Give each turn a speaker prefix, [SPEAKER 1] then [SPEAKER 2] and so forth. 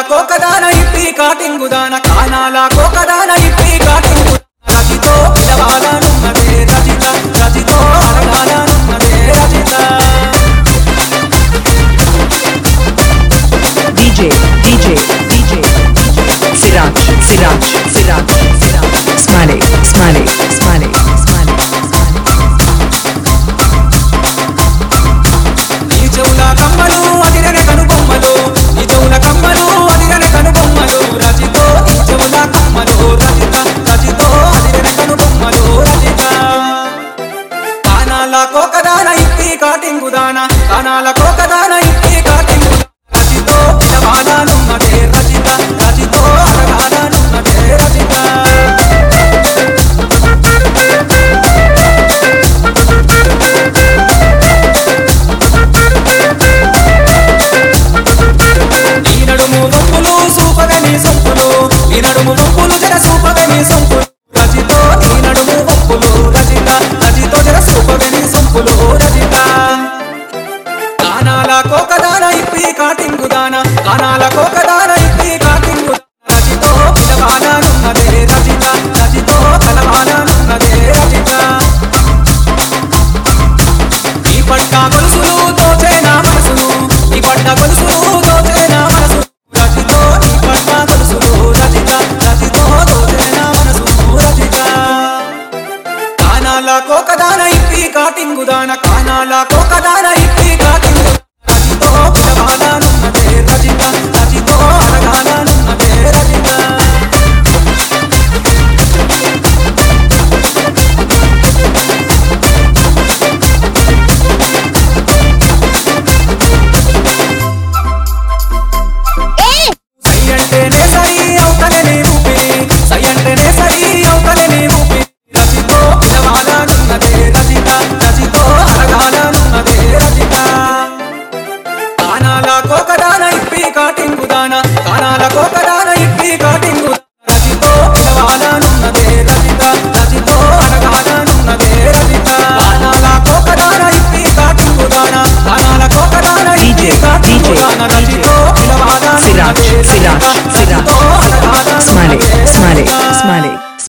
[SPEAKER 1] కోకదాన ఇప్పి కాటింగు దాన కానాల కోకదాన ఇప్పి కాటింగు రజితో పిలవాలనున్నదే Rajitha రజితో అడగాలనున్నదే Rajitha
[SPEAKER 2] DJ, DJ, DJ, Siraj, Siraj, Siraj, Siraj, Smiley, Smiley, Smiley, Smiley,
[SPEAKER 1] నీ చెవుల కమ్మలు అదిరని కనుబొమ్మలు నీ చెవుల కమ్మలు అదిరని కనుబొమ్మలు రజితో నీ చెవుల కమ్మలు రజిత రజితో అదిరని కనుబొమ్మలు రజిత కానాల కోకదాన ఇప్పి కాటింగు దాన కానాల కోకదాన ఇప్పి కాటింగు రజితో పిలవాలనున్నదే రజిత రజితో అడగాలనున్నదే రజిత ఈ నడుము వంపులు సూపవే నీ సొంపులు ఈ నడుము వంపులు జర సూపవే నీ సొంపులు రజితో ఈ నడుము వంపులు రజిత రజితో జర సూపవే నీ సొంపులు రజిత కానాల కోకదాన ఇప్పి కాటింగు దాన కానాల కోకదాన ఇప్పి కాటింగు రజితో పిలవాలనున్నదే రజిత రజితో కలవాలనున్నదే రజిత ఈ పట్ట గొలుసులు తోచే నా మనసును ఈ పట్ట గొలుసులు